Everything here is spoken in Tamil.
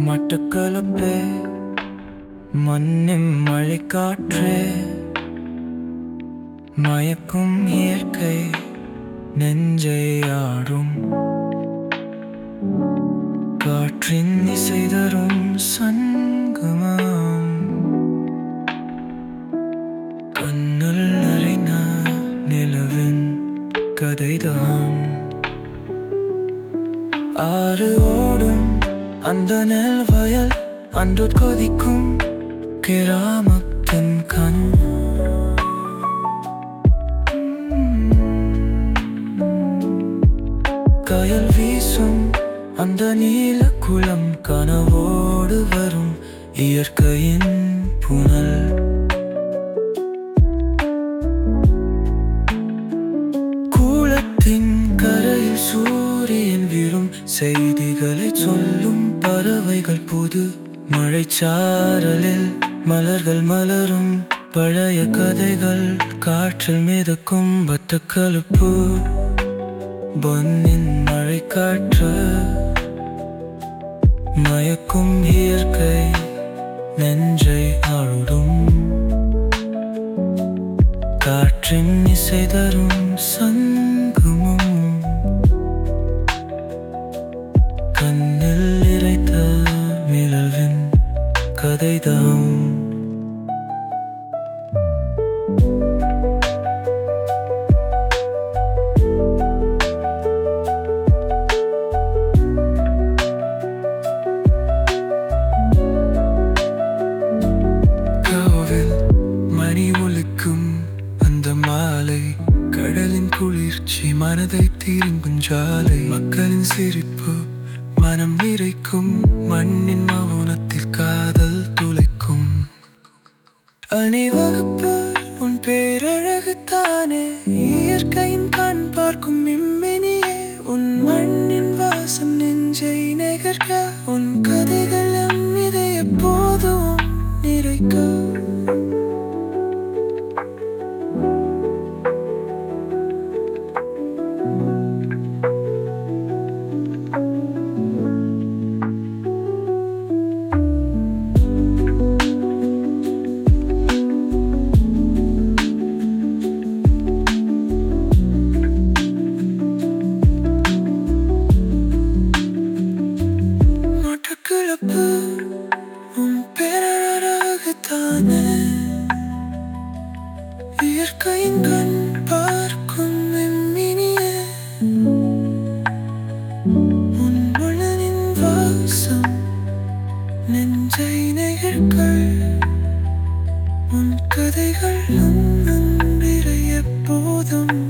மட்டக்களப்பே மண்ணின் மழைக்காற்றே மயக்கும் இயற்கை நெஞ்சை ஆடும் காற்றின் இசை தரும் சங்கமம் கண்ணில் நிறைந்த நிலவின் கதைதான் ஆறு ஓடும் அந்த நெல் வயல் அன்று கொதிக்கும் கிராமத்தின் கண் கயல் வீசும் அந்த நீல குளம் கனவோடு வரும் இயற்கையின் புனல் கூளத்தின் கரையில் சூரியன் விழும் செய்திகளை சொல்லும் பறவைகள் புது மழைச்சாரலில் மலர்கள் மலரும் பழைய கதைகள் காற்றில் மிதக்கும் வட்டக்கழுப்பு பொன்னின் மழைக்காற்று மயக்கும் இயற்கை நெஞ்சை ஆளுடும் காற்றின் இசை தரும் சங்கமும் கண்ணில் இறைத்த நிலவின் கதைதான் கோவில் மணி ஒலிக்கும் அந்த மாலை கடலின் குளிர்ச்சி மனதை தீரும்பும் ஜாலை மக்களின் சிரிப்பு மனம் நிறைக்கும் மண்ணின் மௌனத்தில் காதல் துளைக்கும் அணிவகுப்பு உன் பேரழகு தானே இயற்கையின் கண் பார்க்கும் இம்மினியே உன் மண்ணின் வாசம் நெஞ்சை நெகர்க உன் கதைகள் எம் இதை எப்போதும் நிறைக்க மட்டக்கிழப்பு உன் பேரழகு தானே இயற்கையின் கண் பார்க்கும் எம்மினியே உன் மனதின் வாசம் நெஞ்சை நெகிழ்கள் உன் கதைகள் உன் அன்பிரை எப்போதும்